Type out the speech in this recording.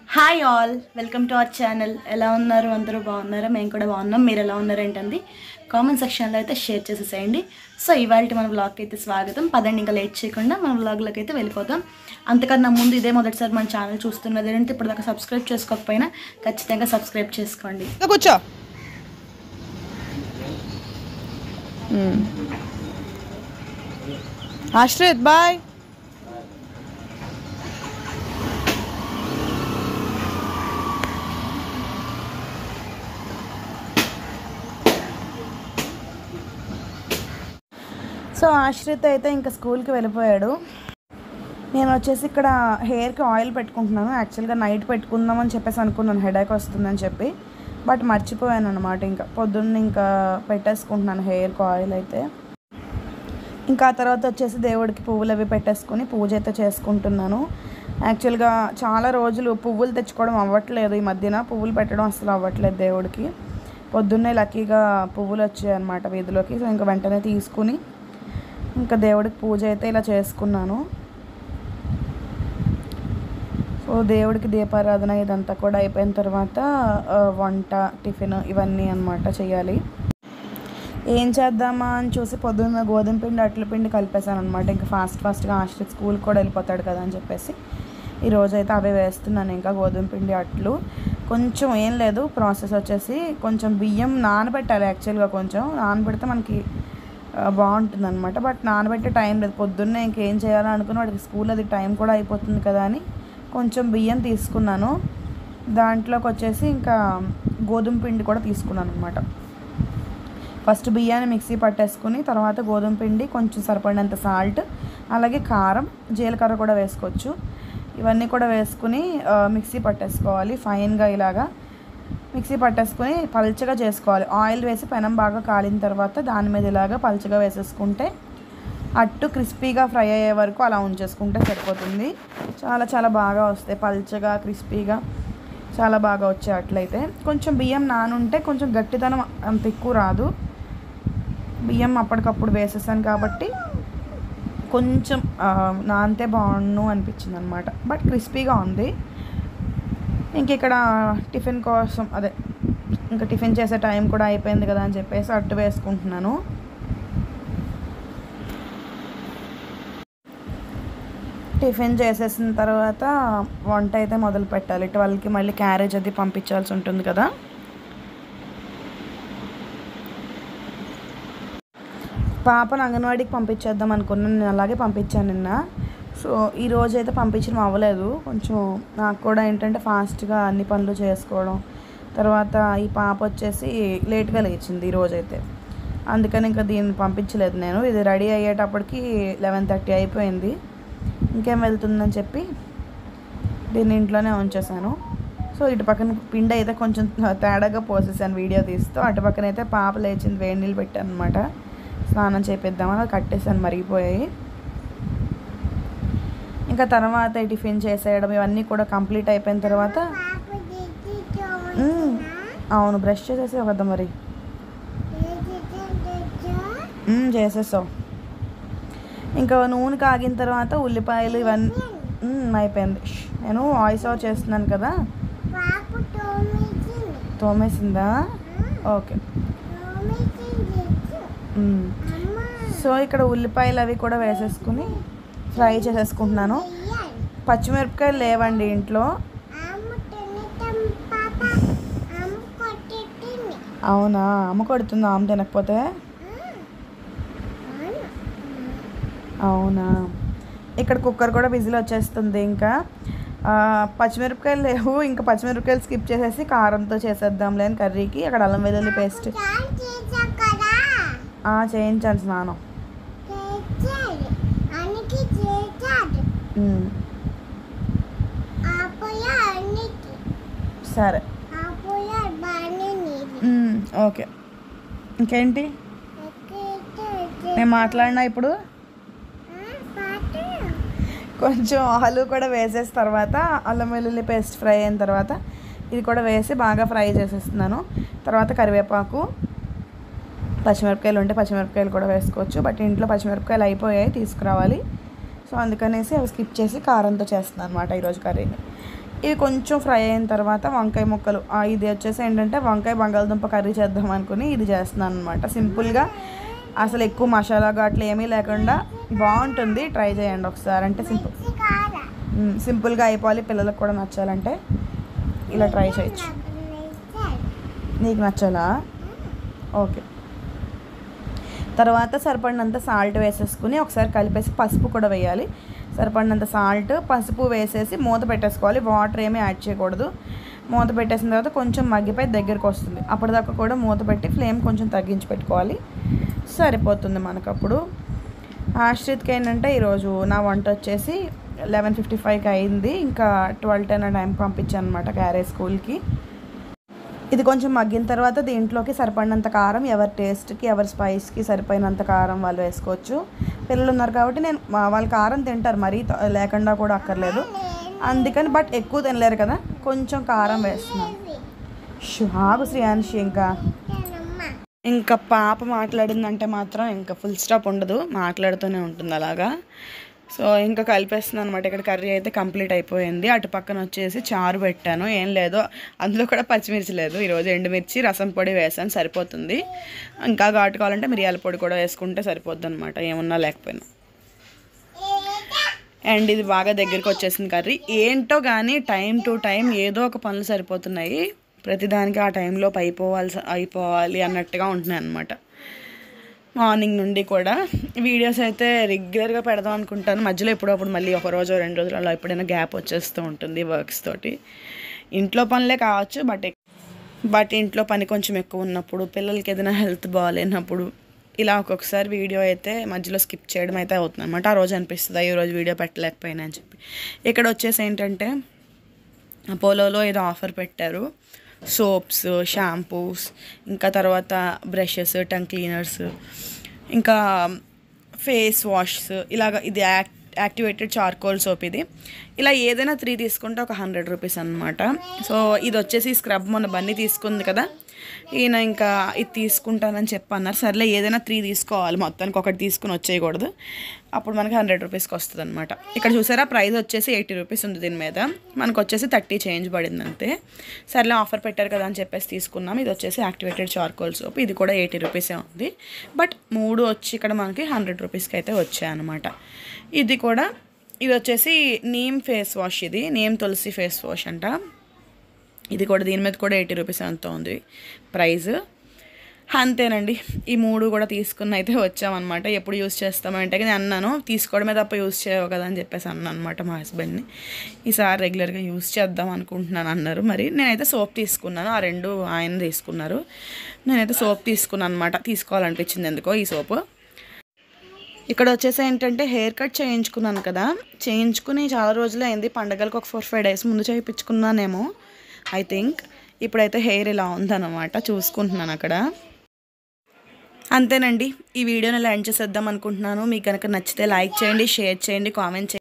Hi all welcome to our channel ఎలా ఉన్నారు అందరూ బాగున్నారా మేము కూడా బాగున్నాం మీరు ఎలా ఉన్నారు ఏంటంది కామెంట్ సెక్షన్లో అయితే షేర్ చేసేసేయండి సో ఇవాళ మన వ్లాగ్కి అయితే స్వాగతం పదండి ఇంకా లేట్ చేయకుండా మన వ్లాగ్లోకి అయితే వెళ్ళిపోతాం అంతకన్నా ముందు ఇదే మొదటిసారి మన ఛానల్ చూస్తున్నది ఏంటంటే ఇప్పుడు దాకా సబ్స్క్రైబ్ చేసుకోకపోయినా ఖచ్చితంగా సబ్స్క్రైబ్ చేసుకోండి ఇంకా కూర్చో ఆశ్రిత్ బాయ్ సో ఆశ్రిత్ అయితే ఇంకా స్కూల్కి వెళ్ళిపోయాడు నేను వచ్చేసి ఇక్కడ హెయిర్కి ఆయిల్ పెట్టుకుంటున్నాను యాక్చువల్గా నైట్ పెట్టుకుందామని చెప్పేసి అనుకున్నాను హెడేక్ వస్తుందని చెప్పి బట్ మర్చిపోయాను అనమాట ఇంకా పొద్దున్న ఇంకా పెట్టేసుకుంటున్నాను హెయిర్కి ఆయిల్ అయితే ఇంకా ఆ తర్వాత వచ్చేసి దేవుడికి పువ్వులు అవి పెట్టేసుకొని పూజ అయితే చేసుకుంటున్నాను యాక్చువల్గా చాలా రోజులు పువ్వులు తెచ్చుకోవడం అవ్వట్లేదు ఈ మధ్యన పువ్వులు పెట్టడం అసలు అవ్వట్లేదు దేవుడికి పొద్దున్నే లక్కీగా పువ్వులు వచ్చాయి అనమాట వీధిలోకి సో ఇంకా వెంటనే తీసుకుని ఇంకా దేవుడికి పూజ అయితే ఇలా చేసుకున్నాను సో దేవుడికి దీపారాధన ఇదంతా కూడా అయిపోయిన తర్వాత ఆ, వంట టిఫిన్ ఇవన్నీ అన్నమాట చేయాలి ఏం చేద్దామా అని చూసి పొద్దున్న గోధుమ పిండి అట్ల పిండి కలిపేశాను అనమాట ఇంకా ఫాస్ట్ ఫాస్ట్గా ఆశ్రిత్ స్కూల్కి కూడా వెళ్ళిపోతాడు కదా అని చెప్పేసి ఈరోజు అయితే అవే వేస్తున్నాను ఇంకా గోధుమ పిండి అట్లు కొంచెం ఏం లేదు ప్రాసెస్ వచ్చేసి కొంచెం బియ్యం నానబెట్టాలి యాక్చువల్గా కొంచెం నానబెడితే మనకి బాగుంటుంది అనమాట బట్ నానబెట్టే టైం లేదు పొద్దున్నే ఇంకేం చేయాలని అనుకుని వాడికి స్కూల్ అది టైం కూడా అయిపోతుంది కదా అని కొంచెం బియ్యం తీసుకున్నాను దాంట్లోకి వచ్చేసి ఇంకా గోధుమ పిండి కూడా తీసుకున్నాను అనమాట ఫస్ట్ బియ్యాన్ని మిక్సీ పట్టేసుకుని తర్వాత గోధుమ పిండి కొంచెం సరిపడినంత సాల్ట్ అలాగే కారం జీలకర్ర కూడా వేసుకోవచ్చు ఇవన్నీ కూడా వేసుకుని ఆ, మిక్సీ పట్టేసుకోవాలి ఫైన్గా ఇలాగా మిక్సీ పట్టేసుకుని పల్చగా చేసుకోవాలి ఆయిల్ వేసి పెనం బాగా కాలిన తర్వాత దాని మీద ఇలాగా పల్చగా వేసేసుకుంటే అట్టు క్రిస్పీగా ఫ్రై అయ్యే వరకు అలా ఉంచేసుకుంటే సరిపోతుంది చాలా చాలా బాగా వస్తాయి పల్చగా క్రిస్పీగా చాలా బాగా వచ్చాయి అట్లయితే కొంచెం బియ్యం నానుంటే కొంచెం గట్టిదనం అంత ఎక్కువ రాదు బియ్యం అప్పటికప్పుడు వేసేసాను కాబట్టి కొంచెం ఆ, నానితే బాగుండు అనిపించింది అనమాట బట్ క్రిస్పీగా ఉంది ఇంక ఇక్కడ టిఫిన్ కోసం అదే ఇంకా టిఫిన్ చేసే టైం కూడా అయిపోయింది కదా అని చెప్పేసి అట్టు వేసుకుంటున్నాను టిఫిన్ చేసేసిన తర్వాత వంట అయితే మొదలు పెట్టాలి ట్వెల్వ్కి మళ్ళీ క్యారేజ్ అది పంపించాల్సి ఉంటుంది కదా పాపను అంగన్వాడీకి పంపించేద్దాం అనుకున్నాను నేను అలాగే పంపించాను నిన్న సో ఈ రోజు అయితే పంపించడం అవ్వలేదు కొంచెం నాకు కూడా ఏంటంటే ఫాస్ట్గా అన్ని పనులు చేసుకోవడం తర్వాత ఈ పాప వచ్చేసి లేట్గా లేచింది ఈ రోజు అయితే అందుకని ఇంకా దీన్ని పంపించలేదు నేను ఇది రెడీ అయ్యేటప్పటికి లెవెన్ థర్టీ అయిపోయింది ఇంకేం వెళ్తుందని చెప్పి దీన్ని ఇంట్లోనే ఉంచేసాను సో ఇటు పక్కన పిండి అయితే కొంచెం తేడాగా పోసేసాను వీడియో తీస్తూ అటు పక్కన అయితే పాప లేచింది వేడి నీళ్ళు పెట్టాను అనమాట స్నానం చేపిద్దామని అది కట్టేసాను మరిగిపోయాయి ఇంకా తర్వాత ఈ టిఫిన్ చేసేయడం ఇవన్నీ కూడా కంప్లీట్ అయిపోయిన తర్వాత మ్మ్. అవును బ్రష్ చేసేసావు కదా మరి మ్మ్, చేసేసావు ఇంకా నూనె కాగిన తర్వాత ఉల్లిపాయలు ఇవన్నీ మ్మ్, అయిపోయింది ష్. నేను వాయిస్ ఓవర్ చేస్తున్నాను కదా తోమేసిందా ఓకే మ్మ్. సో ఇక్కడ ఉల్లిపాయలు అవి కూడా వేసేసుకుని ఫ్రై చేసేసుకుంటున్నాను పచ్చిమిరపకాయలు లేవండి ఇంట్లో అవునా అమ్మ కొడుతుందా అమ్మ తినకపోతే అవునా ఇక్కడ కుక్కర్ కూడా విజిల్ వచ్చేస్తుంది ఇంకా ఆ, పచ్చిమిరపకాయలు లేవు ఇంకా పచ్చిమిరపకాయలు స్కిప్ చేసేసి కారంతో చేసేద్దాంలే అని కర్రీకి అక్కడ అల్లం వెల్లుల్లి పేస్ట్ ఆ, చేయించాను స్నానం ఉమ్, సరే ఉమ్, ఓకే ఇంకేంటి నేను మాట్లాడినా ఇప్పుడు కొంచెం ఆలు కూడా వేసేసిన తర్వాత అల్లం వెల్లుల్లి పేస్ట్ ఫ్రై అయిన తర్వాత ఇది కూడా వేసి బాగా ఫ్రై చేసేస్తున్నాను తర్వాత కరివేపాకు పచ్చిమిరపకాయలు ఉంటే పచ్చిమిరపకాయలు కూడా వేసుకోవచ్చు బట్ ఇంట్లో పచ్చిమిరపకాయలు అయిపోయాయి తీసుకురావాలి సో అందుకనేసి అవి స్కిప్ చేసి కారంతో చేస్తున్నాను అనమాట ఈరోజు కర్రీని ఇవి కొంచెం ఫ్రై అయిన తర్వాత వంకాయ ముక్కలు ఆ, ఇది వచ్చేసి ఏంటంటే వంకాయ బంగాళదుంప కర్రీ చేద్దాం అనుకుని ఇది చేస్తున్నాను అనమాట సింపుల్గా అసలు ఎక్కువ మసాలా అట్లా ఏమీ లేకుండా బాగుంటుంది ట్రై చేయండి ఒకసారి అంటే సింపుల్ మ్, సింపుల్గా అయిపోవాలి పిల్లలకు కూడా నచ్చాలంటే ఇలా ట్రై చేయొచ్చు నీకు నచ్చాలా ఓకే తర్వాత సరిపడినంత సాల్ట్ వేసేసుకుని ఒకసారి కలిపేసి పసుపు కూడా వేయాలి సరిపడినంత సాల్ట్ పసుపు వేసేసి మూత పెట్టేసుకోవాలి వాటర్ ఏమీ యాడ్ చేయకూడదు మూత పెట్టేసిన తర్వాత కొంచెం మగ్గిపోయి దగ్గరికి వస్తుంది అప్పటిదాకా కూడా మూత పెట్టి ఫ్లేమ్ కొంచెం తగ్గించి పెట్టుకోవాలి సరిపోతుంది మనకప్పుడు ఆశ్రిత్కి ఏంటంటే ఈరోజు నా వంట వచ్చేసి లెవెన్ ఫిఫ్టీ ఫైవ్కి అయింది ఇంకా ట్వెల్వ్ టెన్ ఆ టైంకి పంపించాను అనమాట క్యారే స్కూల్కి ఇది కొంచెం మగ్గిన తర్వాత దీంట్లోకి సరిపడినంత కారం ఎవరి టేస్ట్కి ఎవరి స్పైస్కి సరిపోయినంత కారం వాళ్ళు వేసుకోవచ్చు పిల్లలు ఉన్నారు కాబట్టి నేను మా- వాళ్ళు కారం తింటారు మరీ త- లేకుండా కూడా అక్కర్లేదు అందుకని బట్ ఎక్కువ తినలేరు కదా కొంచెం కారం వేస్తున్నాను షుహాగు శ్రీయాన్షి ఇంకా ఇంకా పాప మాట్లాడిందంటే మాత్రం ఇంకా ఫుల్ స్టాప్ ఉండదు మాట్లాడుతూనే ఉంటుంది అలాగా సో ఇంకా కలిపేస్తున్నాను అనమాట ఇక్కడ కర్రీ అయితే కంప్లీట్ అయిపోయింది అటు పక్కన వచ్చేసి చారు పెట్టాను ఏం లేదు అందులో కూడా పచ్చిమిర్చి లేదు ఈరోజు ఎండుమిర్చి రసం పొడి వేసాను సరిపోతుంది ఇంకా ఘాటు కావాలంటే మిరియాల పొడి కూడా వేసుకుంటే సరిపోద్ది అనమాట ఏమున్నా లేకపోయినా అండ్ ఇది బాగా దగ్గరికి వచ్చేసింది కర్రీ ఏంటో కానీ టైం టు టైం ఏదో ఒక పనులు సరిపోతున్నాయి ప్రతిదానికి ఆ టైంలో అయిపోవాలి అయిపోవాలి అన్నట్టుగా ఉంటున్నాయి అనమాట మార్నింగ్ నుండి కూడా వీడియోస్ అయితే రెగ్యులర్గా పెడదాం అనుకుంటాను మధ్యలో ఎప్పుడప్పుడు మళ్ళీ ఒక రోజు రెండు రోజులు అలా ఎప్పుడైనా గ్యాప్ వచ్చేస్తూ ఉంటుంది వర్క్స్ తోటి ఇంట్లో పనులే కావచ్చు బట్ బట్ ఇంట్లో పని కొంచెం ఎక్కువ ఉన్నప్పుడు పిల్లలకి ఏదైనా హెల్త్ బాగాలేనప్పుడు ఇలా ఒక్కొక్కసారి వీడియో అయితే మధ్యలో స్కిప్ చేయడం అయితే అవుతుంది అనమాట ఆ రోజు అనిపిస్తుంది ఈ రోజు వీడియో పెట్టలేకపోయినా అని చెప్పి ఇక్కడ వచ్చేసి ఏంటంటే అపోలోలో ఏదో ఆఫర్ పెట్టారు సోప్స్ షాంపూస్ ఇంకా తర్వాత బ్రషెస్ టంగ్ క్లీనర్స్ ఇంకా ఫేస్ వాష్స్ ఇలాగ ఇది యాక్ యాక్టివేటెడ్ చార్కోల్ సోప్ ఇది ఇలా ఏదైనా త్రీ తీసుకుంటే ఒక హండ్రెడ్ రూపీస్ అనమాట సో ఇది వచ్చేసి స్క్రబ్ మొన్న బన్నీ తీసుకుంది కదా ఈయన ఇంకా ఇది తీసుకుంటానని చెప్పన్నారు సర్లే ఏదైనా త్రీ తీసుకోవాలి మొత్తానికి ఒకటి తీసుకుని వచ్చేయకూడదు అప్పుడు మనకి హండ్రెడ్ రూపీస్కి వస్తుంది అనమాట ఇక్కడ చూసారా ప్రైస్ వచ్చేసి ఎయిటీ రూపీస్ ఉంది దీని మీద మనకు వచ్చేసి థర్టీ చేంజ్ పడింది అంతే సర్లే ఆఫర్ పెట్టారు కదా అని చెప్పేసి తీసుకున్నాం ఇది వచ్చేసి యాక్టివేటెడ్ చార్కోల్ సోప్ ఇది కూడా ఎయిటీ రూపీసే ఉంది బట్ మూడు వచ్చి ఇక్కడ మనకి హండ్రెడ్ రూపీస్కి అయితే వచ్చాయి అనమాట ఇది కూడా ఇది వచ్చేసి నీమ్ ఫేస్ వాష్ ఇది నీమ్ తులసి ఫేస్ వాష్ అంట ఇది కూడా దీని మీద కూడా ఎయిటీ రూపీస్ అంత ఉంది ప్రైస్ అంతేనండి ఈ మూడు కూడా తీసుకుని అయితే వచ్చామన్నమాట ఎప్పుడు యూస్ చేస్తామంటే నేను అన్నాను తీసుకోవడమే తప్ప యూస్ చేయవు కదా అని చెప్పేసి అన్నాను అనమాట మా హస్బెండ్ని ఈసారి రెగ్యులర్గా యూస్ చేద్దాం అనుకుంటున్నాను అన్నారు మరి నేనైతే సోప్ తీసుకున్నాను ఆ రెండు ఆయన తీసుకున్నారు నేనైతే సోప్ తీసుకున్నాను అనమాట తీసుకోవాలనిపించింది ఎందుకో ఈ సోపు ఇక్కడ వచ్చేసి ఏంటంటే హెయిర్ కట్ చేయించుకున్నాను కదా చేయించుకుని చాలా రోజులు అయింది పండగలకు ఒక ఫోర్ ఫైవ్ డేస్ ముందు చేయించుకున్నానేమో ఐ థింక్ ఇప్పుడైతే హెయిర్ ఇలా ఉందన్నమాట చూసుకుంటున్నాను అక్కడ అంతేనండి ఈ వీడియోని ఇలా ఎండ్ చేసేద్దాం అనుకుంటున్నాను మీకు కనుక నచ్చితే లైక్ చేయండి షేర్ చేయండి కామెంట్ చేయండి